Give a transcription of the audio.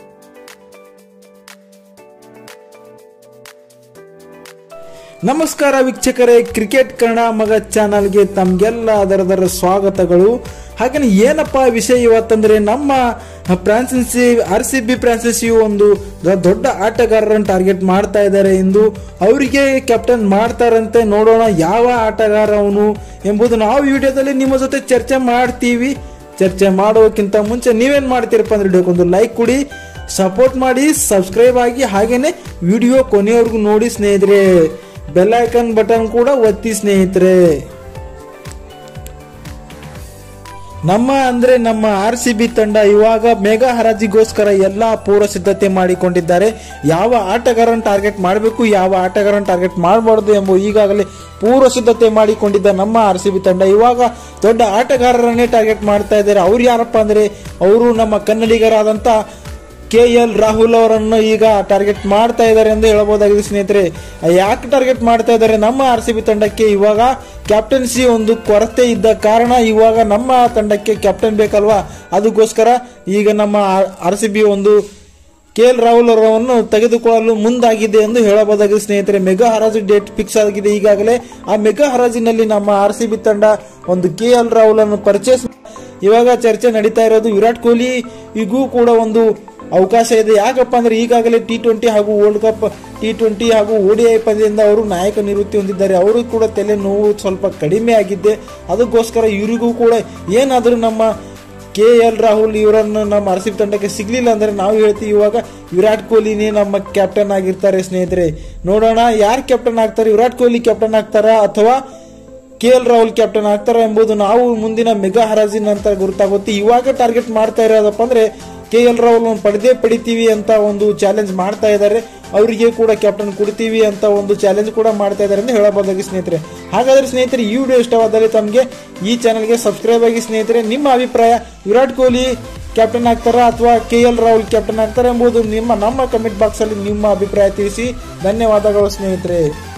ನಮಸ್ಕಾರ ವೀಕ್ಷಕರೇ ಕ್ರಿಕೆಟ್ ಕನ್ನಡ ಮಗ ಚಾನಲ್ಗೆ ತಮಗೆಲ್ಲ ಅದರದರ ಸ್ವಾಗತಗಳು ಹಾಗೆ ಏನಪ್ಪ ವಿಷಯ ಇವತ್ತಂದ್ರೆ ನಮ್ಮ franchise R C B franchise ಒಂದು ದ- ದೊಡ್ಡ ಆಟಗಾರರನ್ನು ಟಾರ್ಗೆಟ್ ಮಾಡ್ತಾ ಇದ್ದಾರೆ ಎಂದು ಅವರಿಗೆ ಕ್ಯಾಪ್ಟನ್ ಮಾಡ್ತಾರಂತೆ ನೋಡೋಣ ಯಾವ ಆಟಗಾರ ಅವನು ಎಂಬುದು ನಾವು ವಿಡಿಯೋದಲ್ಲಿ ನಿಮ್ಮ ಜೊತೆ ಚರ್ಚೆ ಮಾಡ್ತೀವಿ ಚರ್ಚೆ ಮಾಡೋಕ್ಕಿಂತ ಮುಂಚೆ ನೀವೇನ್ ಮಾಡ್ತೀರಪ್ಪ ಅಂದ್ರೆ ವಿಡಿಯೋಕ್ಕೊಂದು ಲೈಕ್ ಕೊಡಿ ಸಪೋರ್ಟ್ ಮಾಡಿ ಸಬ್ಸ್ಕ್ರೈಬ್ ಆಗಿ ಹಾಗೇನೆ ವಿಡಿಯೋ ಕೊನೆಯವರೆಗೂ ನೋಡಿ ಸ್ನೇಹಿತರೆ ಬೆಲ್ ಐಕನ್ ಬಟನ್ ಕೂಡ ಒತ್ತಿ ಸ್ನೇಹಿತರೆ ನಮ್ಮ ಅಂದ್ರೆ ನಮ್ಮ ಆರ್ ಸಿ ಬಿ ತಂಡ ಇವಾಗ ಮೆಗಾ ಹರಾಜಿಗೋಸ್ಕರ ಎಲ್ಲಾ ಪೂರ್ವ ಸಿದ್ಧತೆ ಮಾಡಿಕೊಂಡಿದ್ದಾರೆ ಯಾವ ಆಟಗಾರನ ಟಾರ್ಗೆಟ್ ಮಾಡಬೇಕು ಯಾವ ಆಟಗಾರನ ಟಾರ್ಗೆಟ್ ಮಾಡಬಾರ್ದು ಎಂಬ ಈಗಾಗಲೇ ಪೂರ್ವ ಸಿದ್ಧತೆ ಮಾಡಿಕೊಂಡಿದ್ದ ನಮ್ಮ ಆರ್ ಸಿ ಬಿ ತಂಡ ಇವಾಗ ದೊಡ್ಡ ಆಟಗಾರರನ್ನೇ ಟಾರ್ಗೆಟ್ ಮಾಡ್ತಾ ಇದ್ದಾರೆ ಅವ್ರು ಯಾರಪ್ಪ ಅಂದ್ರೆ ಅವರು ನಮ್ಮ ಕನ್ನಡಿಗರಾದಂತ ಕೆ ಎಲ್ ರಾಹುಲ್ ಅವರನ್ನು ಈಗ ಟಾರ್ಗೆಟ್ ಮಾಡ್ತಾ ಇದ್ದಾರೆ ಎಂದು ಹೇಳಬಹುದಾಗಿದೆ ಸ್ನೇಹಿತರೆ ಯಾಕೆ ಟಾರ್ಗೆಟ್ ಮಾಡ್ತಾ ಇದ್ದಾರೆ ನಮ್ಮ ಆರ್ ಸಿ ಬಿ ತಂಡಕ್ಕೆ ಇವಾಗ ಕ್ಯಾಪ್ಟನ್ಸಿ ಒಂದು ಕೊರತೆ ಇದ್ದ ಕಾರಣ ಇವಾಗ ನಮ್ಮ ತಂಡಕ್ಕೆ ಕ್ಯಾಪ್ಟನ್ ಬೇಕಲ್ವಾ ಅದಕ್ಕೋಸ್ಕರ ಈಗ ನಮ್ಮ ಆರ್ ಸಿ ಬಿ ಒಂದು ಕೆ ಎಲ್ ರಾಹುಲ್ ಅವರನ್ನು ತೆಗೆದುಕೊಳ್ಳಲು ಮುಂದಾಗಿದೆ ಎಂದು ಹೇಳಬಹುದಾಗಿದೆ ಸ್ನೇಹಿತರೆ ಮೆಗಾ ಹರಾಜು ಡೇಟ್ ಫಿಕ್ಸ್ ಆಗಿದೆ ಈಗಾಗಲೇ ಆ ಮೆಗಾ ಹರಾಜಿನಲ್ಲಿ ನಮ್ಮ ಆರ್ ಸಿ ಬಿ ತಂಡ ಒಂದು ಕೆ ಎಲ್ ರಾಹುಲ್ ಅನ್ನು ಪರ್ಚೇಸ್ ಇವಾಗ ಚರ್ಚೆ ನಡೀತಾ ಇರೋದು ವಿರಾಟ್ ಕೊಹ್ಲಿ ಈಗೂ ಕೂಡ ಒಂದು ಅವಕಾಶ ಇದೆ ಯಾಕಪ್ಪ ಅಂದ್ರೆ ಈಗಾಗಲೇ ಟಿ ಟ್ವೆಂಟಿ ಹಾಗೂ ವರ್ಲ್ಡ್ ಕಪ್ ಟಿ ಟ್ವೆಂಟಿ ಹಾಗೂ ಓಡಿಐ ಪಂದ್ಯದಿಂದ ಅವರು ನಾಯಕ ನಿವೃತ್ತಿ ಹೊಂದಿದ್ದಾರೆ ಅವರು ಕೂಡ ತಲೆ ನೋವು ಸ್ವಲ್ಪ ಕಡಿಮೆ ಆಗಿದ್ದೆ ಅದಕ್ಕೋಸ್ಕರ ಇವರಿಗೂ ಕೂಡ ಏನಾದರೂ ನಮ್ಮ ಕೆ ಎಲ್ ರಾಹುಲ್ ಇವರನ್ನು ನಮ್ಮ ಆರ್ ಸಿ ಬಿ ತಂಡಕ್ಕೆ ಸಿಗ್ಲಿಲ್ಲ ಅಂದ್ರೆ ನಾವು ಹೇಳ್ತೀವಿ ಇವಾಗ ವಿರಾಟ್ ಕೊಹ್ಲಿನೇ ನಮ್ಮ ಕ್ಯಾಪ್ಟನ್ ಆಗಿರ್ತಾರೆ ಸ್ನೇಹಿತರೆ ನೋಡೋಣ ಯಾರು ಕ್ಯಾಪ್ಟನ್ ಆಗ್ತಾರೆ ವಿರಾಟ್ ಕೊಹ್ಲಿ ಕ್ಯಾಪ್ಟನ್ ಆಗ್ತಾರಾ ಅಥವಾ ಕೆ ಎಲ್ ರಾಹುಲ್ ಕ್ಯಾಪ್ಟನ್ ಆಗ್ತಾರ ಎಂಬುದು ನಾವು ಮುಂದಿನ ಮೆಗಾ ಹರಾಜಿನ ನಂತರ ಗುರುತಾಗುತ್ತೆ ಇವಾಗ ಟಾರ್ಗೆಟ್ ಮಾಡ್ತಾ ಇರೋದಪ್ಪ ಅಂದ್ರೆ ಕೆ ಎಲ್ ರಾಹುಲ್ ಪಡೆದೇ ಪಡಿತೀವಿ ಅಂತ ಒಂದು ಚಾಲೆಂಜ್ ಮಾಡ್ತಾ ಇದ್ದಾರೆ ಅವರಿಗೆ ಕೂಡ ಕ್ಯಾಪ್ಟನ್ ಕೊಡ್ತೀವಿ ಅಂತ ಒಂದು ಚಾಲೆಂಜ್ ಕೂಡ ಮಾಡ್ತಾ ಇದ್ದಾರೆ ಅಂತ ಹೇಳಬಹುದಾಗಿ ಸ್ನೇಹಿತರೆ ಹಾಗಾದ್ರೆ ಸ್ನೇಹಿತರೆ ಈ ವಿಡಿಯೋ ಇಷ್ಟವಾದಲ್ಲಿ ತಮಗೆ ಈ ಚಾನಲ್ಗೆ ಸಬ್ಸ್ಕ್ರೈಬ್ ಆಗಿ ಸ್ನೇಹಿತರೆ ನಿಮ್ಮ ಅಭಿಪ್ರಾಯ ವಿರಾಟ್ ಕೊಹ್ಲಿ ಕ್ಯಾಪ್ಟನ್ ಆಗ್ತಾರಾ ಅಥವಾ ಕೆ ಎಲ್ ರಾಹುಲ್ ಕ್ಯಾಪ್ಟನ್ ಆಗ್ತಾರೆ ಎಂಬುದು ನಿಮ್ಮ ನಮ್ಮ ಕಮೆಂಟ್ ಬಾಕ್ಸ್ ಅಲ್ಲಿ ನಿಮ್ಮ ಅಭಿಪ್ರಾಯ ತಿಳಿಸಿ ಧನ್ಯವಾದಗಳು ಸ್ನೇಹಿತರೆ